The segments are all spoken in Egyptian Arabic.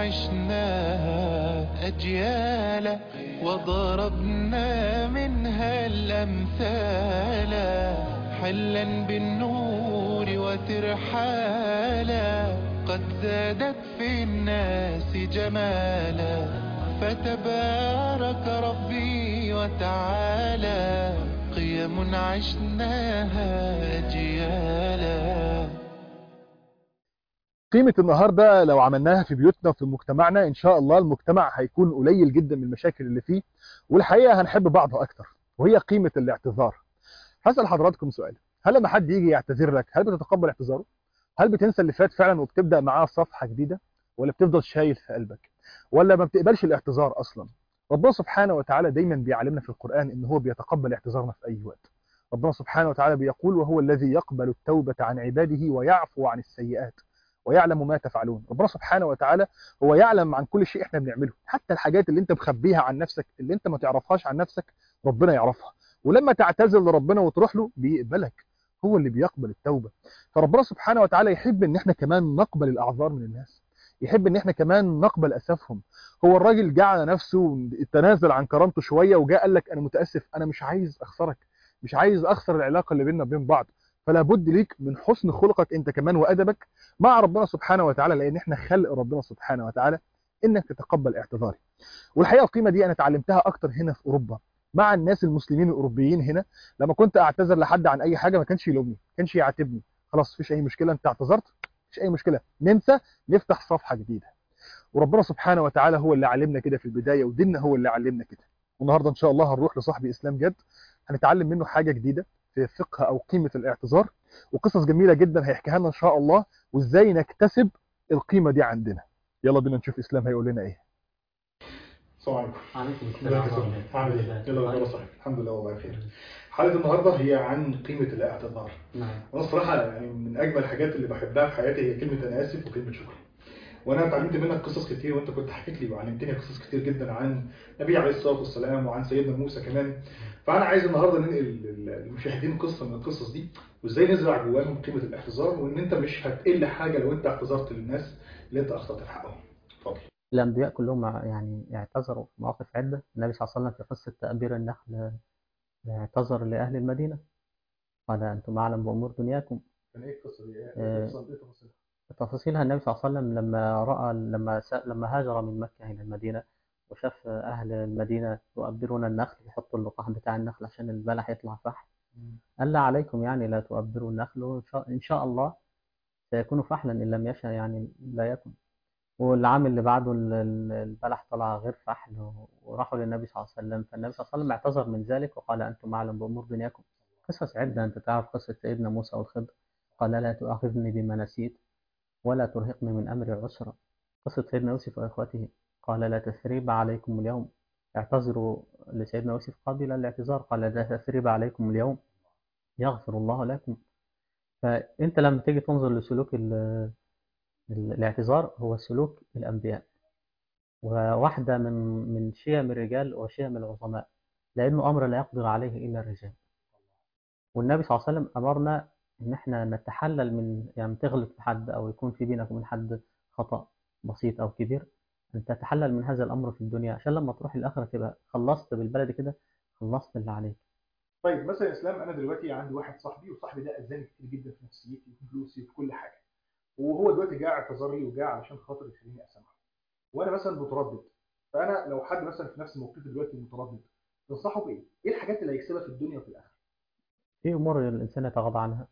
عشناها أجيالا وضربنا منها الأمثال حلا بالنور وترحالا قد زادت في الناس جمالا فتبارك ربي وتعالى قيم عشناها أجيالا قيمة النهاردة لو عملناها في بيوتنا وفي مجتمعنا إن شاء الله المجتمع هيكون قليل جدا من المشاكل اللي فيه والحقيقة هنحب بعض أكتر وهي قيمة الاعتذار هسأل حضراتكم سؤال هل لما حد يجي يعتذر لك هل بتتقبل اعتذاره؟ هل بتنسى اللي فات فعلا وبتبدأ معاه صفحة جديدة؟ ولا بتفضل شايل في قلبك؟ ولا ما بتقبلش الاعتذار أصلا؟ ربنا سبحانه وتعالى دايما بيعلمنا في القرآن إن هو بيتقبل اعتذارنا في أي وقت ربنا سبحانه وتعالى بيقول وهو الذي يقبل التوبة عن عباده ويعفو عن السيئات ويعلم ما تفعلون ربنا سبحانه وتعالى هو يعلم عن كل شيء احنا بنعمله حتى الحاجات اللي انت مخبيها عن نفسك اللي انت ما تعرفهاش عن نفسك ربنا يعرفها ولما تعتذر لربنا وتروح له بيقبلك هو اللي بيقبل التوبة فربنا سبحانه وتعالى يحب ان احنا كمان نقبل الاعذار من الناس يحب ان احنا كمان نقبل اسفهم هو الراجل جه على نفسه تنازل عن كرامته شويه وجاء قال لك انا متاسف انا مش عايز اخسرك مش عايز اخسر العلاقه اللي بيننا وبين بعض فلا بد ليك من حسن خلقك انت كمان وادبك مع ربنا سبحانه وتعالى لان احنا خلق ربنا سبحانه وتعالى انك تتقبل اعتذاري والحقيقه القيمه دي انا اتعلمتها اكتر هنا في اوروبا مع الناس المسلمين الاوروبيين هنا لما كنت اعتذر لحد عن اي حاجه ما كانش يلومني ما كانش يعاتبني خلاص مفيش اي مشكله انت اعتذرت مفيش اي مشكله ننسى نفتح صفحه جديده وربنا سبحانه وتعالى هو اللي علمنا كده في البدايه وديننا هو اللي علمنا كده والنهارده ان شاء الله هنروح لصاحبي اسلام جد هنتعلم منه حاجه جديده في فقه او قيمه الاعتذار وقصص جميله جدا هيحكيها لنا ان شاء الله وازاي نكتسب القيمه دي عندنا يلا بينا نشوف اسلام هيقول لنا ايه السلام عليكم عليكم ازيك السلام يا سلام عامل ايه؟ يلا الاخبار صحيح الحمد لله والله بخير حلقه النهارده هي عن قيمه الاعتذار نعم وانا الصراحه يعني من اجمل الحاجات اللي بحبها في حياتي هي كلمه انا اسف وكلمه شكرا وانا اتعلمت منك قصص كتير وانت كنت حكيت لي وعلمتني قصص كتير جدا عن النبي عليه الصلاه والسلام وعن سيدنا موسى كمان فانا عايز النهارده ننقل للمشاهدين قصه من القصص دي وازاي نزرع جواهم قيمه الاعتذار وان انت مش هتقل حاجه لو انت اعتذرت للناس اللي انت اخطات في حقهم اتفضل الأنبياء كلهم يعني اعتذروا في مواقف عدة النبي صلى الله عليه وسلم في قصة تأبير النخل اعتذر لأهل المدينة قال أنتم أعلم بأمور دنياكم كان ايه القصه دي؟ آه، ايه تفاصيلها؟ تفاصيلها النبي صلى الله عليه وسلم لما رأى لما س- لما هاجر من مكة إلى المدينة وشاف أهل المدينة يؤبرون النخل يحطوا اللقاح بتاع النخل عشان البلح يطلع فحل قال لا عليكم يعني لا تؤبروا النخل وإن شاء, إن شاء الله سيكون فحلا إن لم يشأ يعني لا يكن والعام اللي بعده ال- ال- البلح طلع غير فحل و- وراحوا للنبي صلى الله عليه وسلم فالنبي صلى الله عليه وسلم اعتذر من ذلك وقال أنتم أعلم بأمور دنياكم قصص عدة أنت تعرف قصة سيدنا موسى والخضر قال لا تؤاخذني بما نسيت ولا ترهقني من أمري عسرا قصة سيدنا يوسف وإخوته قال لا تثريب عليكم اليوم اعتذروا لسيدنا يوسف قبل الاعتذار قال لا تثريب عليكم اليوم يغفر الله لكم فأنت لما تيجي تنظر لسلوك ال- ال- الاعتذار هو سلوك الأنبياء وواحدة من من شيم الرجال وشيم العظماء لأنه أمر لا يقدر عليه إلا الرجال والنبي صلى الله عليه وسلم أمرنا إن إحنا نتحلل من يعني تغلط في حد أو يكون في بينك وبين حد خطأ بسيط أو كبير أن تتحلل من هذا الأمر في الدنيا عشان لما تروح الآخرة تبقى خلصت بالبلد كده خلصت اللي عليك طيب مثلا يا اسلام انا دلوقتي عندي واحد صاحبي وصاحبي ده اذاني كتير جدا في نفسيتي وفي فلوسي وفي كل حاجه وهو دلوقتي جاء اعتذر لي وجاء علشان خاطر يخليني اسامحه وانا مثلا متردد فانا لو حد مثلا في نفس موقفي دلوقتي متردد تنصحه بايه؟ ايه الحاجات اللي هيكسبها في الدنيا وفي الاخره؟ في أمور الإنسان يتغاضى عنها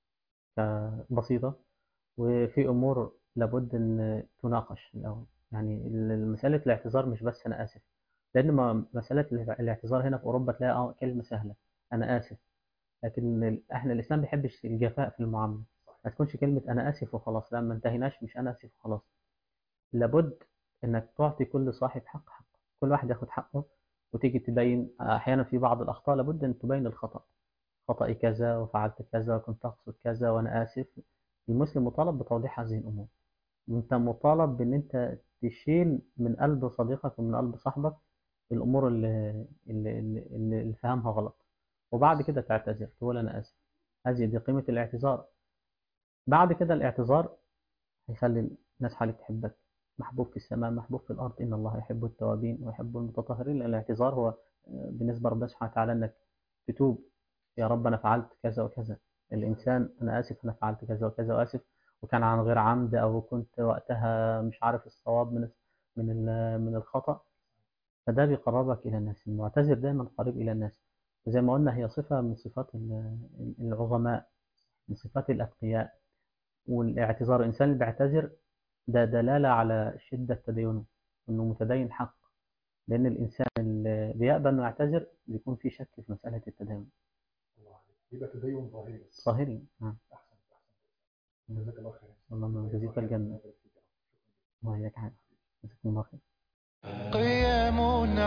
ك- بسيطة وفي أمور لابد إن تناقش الأول يعني ال- مسألة الاعتذار مش بس أنا آسف لأن ما- مسألة الاع- الاعتذار هنا في أوروبا تلاقي آه كلمة سهلة أنا آسف لكن ال- إحنا الإسلام بيحبش الجفاء في المعاملة ما تكونش كلمة أنا آسف وخلاص لا ما انتهيناش مش أنا آسف وخلاص لابد إنك تعطي كل صاحب حق حقه كل واحد ياخد حقه وتيجي تبين أحيانا في بعض الأخطاء لابد أن تبين الخطأ خطأي كذا وفعلت كذا وكنت أقصد كذا وأنا آسف المسلم مطالب بتوضيح هذه الأمور أنت مطالب بأن أنت تشيل من قلب صديقك ومن قلب صاحبك الأمور اللي, اللي, اللي, اللي فهمها غلط وبعد كده تعتذر تقول أنا آسف هذه دي قيمة الاعتذار بعد كده الاعتذار هيخلي الناس حواليك تحبك محبوب في السماء محبوب في الأرض إن الله يحب التوابين ويحب المتطهرين لأن الاعتذار هو آه، بالنسبة لربنا سبحانه وتعالى إنك تتوب يا رب أنا فعلت كذا وكذا الإنسان أنا آسف أنا فعلت كذا وكذا وآسف وكان عن غير عمد أو كنت وقتها مش عارف الصواب من من ال- من الخطأ فده بيقربك إلى الناس المعتذر دايما قريب إلى الناس زي ما قلنا هي صفة من صفات ال- العظماء من صفات الأتقياء والاعتذار الإنسان اللي بيعتذر ده دلالة على شدة تدينه إنه متدين حق لأن الإنسان اللي بيقبل إنه يعتذر بيكون في شك في مسألة التدين الله عليك يبقى تدين ظاهري بس ظاهري نعم احسن احسن جزاك الله خير اللهم يجزيك الجنة الله يجزاك حاجة جزاكم الله خير قيام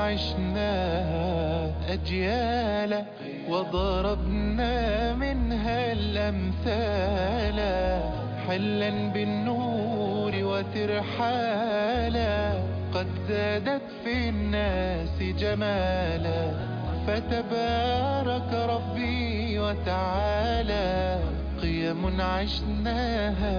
عشناها أجيالا وضربنا منها الأمثال حلا بالنور وترحالا قد زادت في الناس جمالا فتبارك ربي وتعالى قيم عشناها